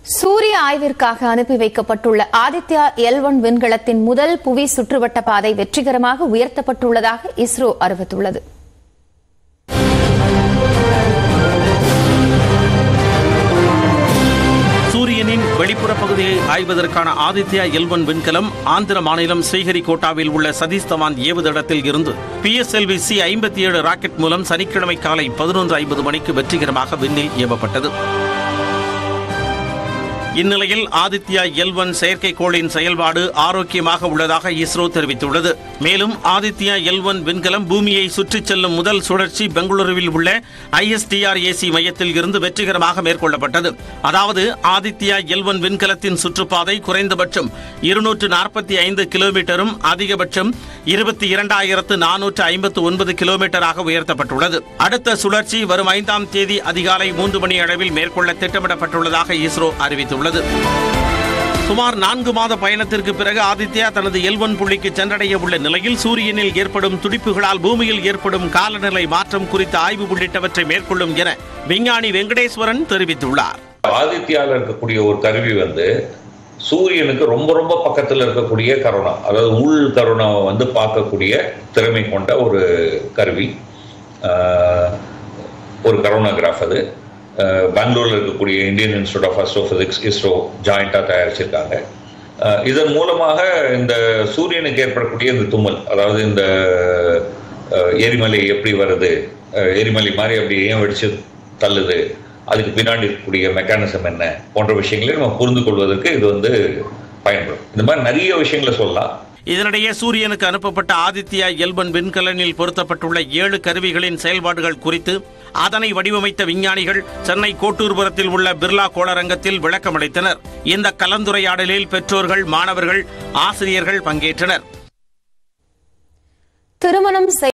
சூரிய ஆய்விற்காக அனுப்பி வைக்கப்பட்டுள்ள ஆதித்யா எல் ஒன் விண்கலத்தின் முதல் புவி சுற்றுவட்ட பாதை வெற்றிகரமாக உயர்த்தப்பட்டுள்ளதாக இஸ்ரோ அறிவித்துள்ளது சூரியனின் வெளிப்புற பகுதியை ஆய்வதற்கான ஆதித்யா எல்வன் விண்கலம் ஆந்திர மாநிலம் ஸ்ரீஹரிகோட்டாவில் உள்ள சதீஷ் தவான் ஏவுதளத்தில் இருந்து பிஎஸ்எல்வி சி ஐம்பத்தி ஏழு ராக்கெட் மூலம் சனிக்கிழமை காலை பதினொன்று ஐம்பது மணிக்கு வெற்றிகரமாக விண்ணில் ஏவப்பட்டது இந்நிலையில் ஆதித்யா எல் ஒன் செயற்கைக்கோளின் செயல்பாடு ஆரோக்கியமாக உள்ளதாக இஸ்ரோ தெரிவித்துள்ளது மேலும் ஆதித்யா எல் ஒன் விண்கலம் பூமியை சுற்றிச் செல்லும் முதல் சுழற்சி பெங்களூருவில் உள்ள ஐஎஸ்டிஆர்ஏசி மையத்தில் இருந்து வெற்றிகரமாக மேற்கொள்ளப்பட்டது அதாவது ஆதித்யா எல் ஒன் விண்கலத்தின் சுற்றுப்பாதை குறைந்தபட்சம் இருநூற்று நாற்பத்தி ஐந்து கிலோமீட்டரும் அதிகபட்சம் இருபத்தி இரண்டாயிரத்து நானூற்று ஐம்பத்து ஒன்பது கிலோமீட்டராக உயர்த்தப்பட்டுள்ளது அடுத்த சுழற்சி வரும் ஐந்தாம் தேதி அதிகாலை மூன்று மணி அளவில் மேற்கொள்ள திட்டமிடப்பட்டுள்ளதாக இஸ்ரோ அறிவித்துள்ளது சுமார் நான்கு மாத பயணத்திற்கு பிறகு ஆதித்யா தனது எல்வன் புள்ளிக்கு சென்றடைய உள்ள நிலையில் சூரியனில் ஏற்படும் துடிப்புகளால் பூமியில் ஏற்படும் காலநிலை மாற்றம் குறித்த ஆய்வு உள்ளிட்டவற்றை மேற்கொள்ளும் என விஞ்ஞானி வெங்கடேஸ்வரன் தெரிவித்துள்ளார் ஆதித்யால இருக்கக்கூடிய ஒரு கருவி வந்து சூரியனுக்கு ரொம்ப ரொம்ப பக்கத்தில் இருக்கக்கூடிய கரோனா அதாவது உள் கரோனாவை வந்து பார்க்கக்கூடிய திறமை கொண்ட ஒரு கருவி ஆஹ், ஒரு கரோனாகிராஃப் அது ஆஹ், பெங்களூர்ல இருக்கக்கூடிய Indian institute of astrophysics ISRO ஜாயிண்டாக தயாரிச்சிருக்காங்க ஆஹ், இதன் மூலமாக இந்த சூரியனுக்கு ஏற்படக்கூடிய இந்த தும்மல் அதாவது இந்த ஆஹ், எரிமலை எப்படி வருது ஆஹ், எரிமலை மாதிரி அப்படி ஏன் வெடிச்சு தள்ளுது அதுக்கு பின்னாடி இருக்கக்கூடிய மெக்கானிசம் என்ன போன்ற விஷயங்களை நம்ம புரிந்து கொள்வதற்கு இது வந்து பயன்படும் இந்த மாதிரி நிறைய விஷயங்களை சொல்லலாம் இதனிடையே சூரியனுக்கு அனுப்பப்பட்ட ஆதித்யா எல்பன் விண்கலனில் பொருத்தப்பட்டுள்ள ஏழு கருவிகளின் செயல்பாடுகள் குறித்து அதனை வடிவமைத்த விஞ்ஞானிகள் சென்னை கோட்டூர்புரத்தில் உள்ள பிர்லா கோளரங்கத்தில் விளக்கமளித்தனர் இந்த கலந்துரையாடலில் பெற்றோர்கள் மாணவர்கள் ஆசிரியர்கள் பங்கேற்றனர் திருமணம்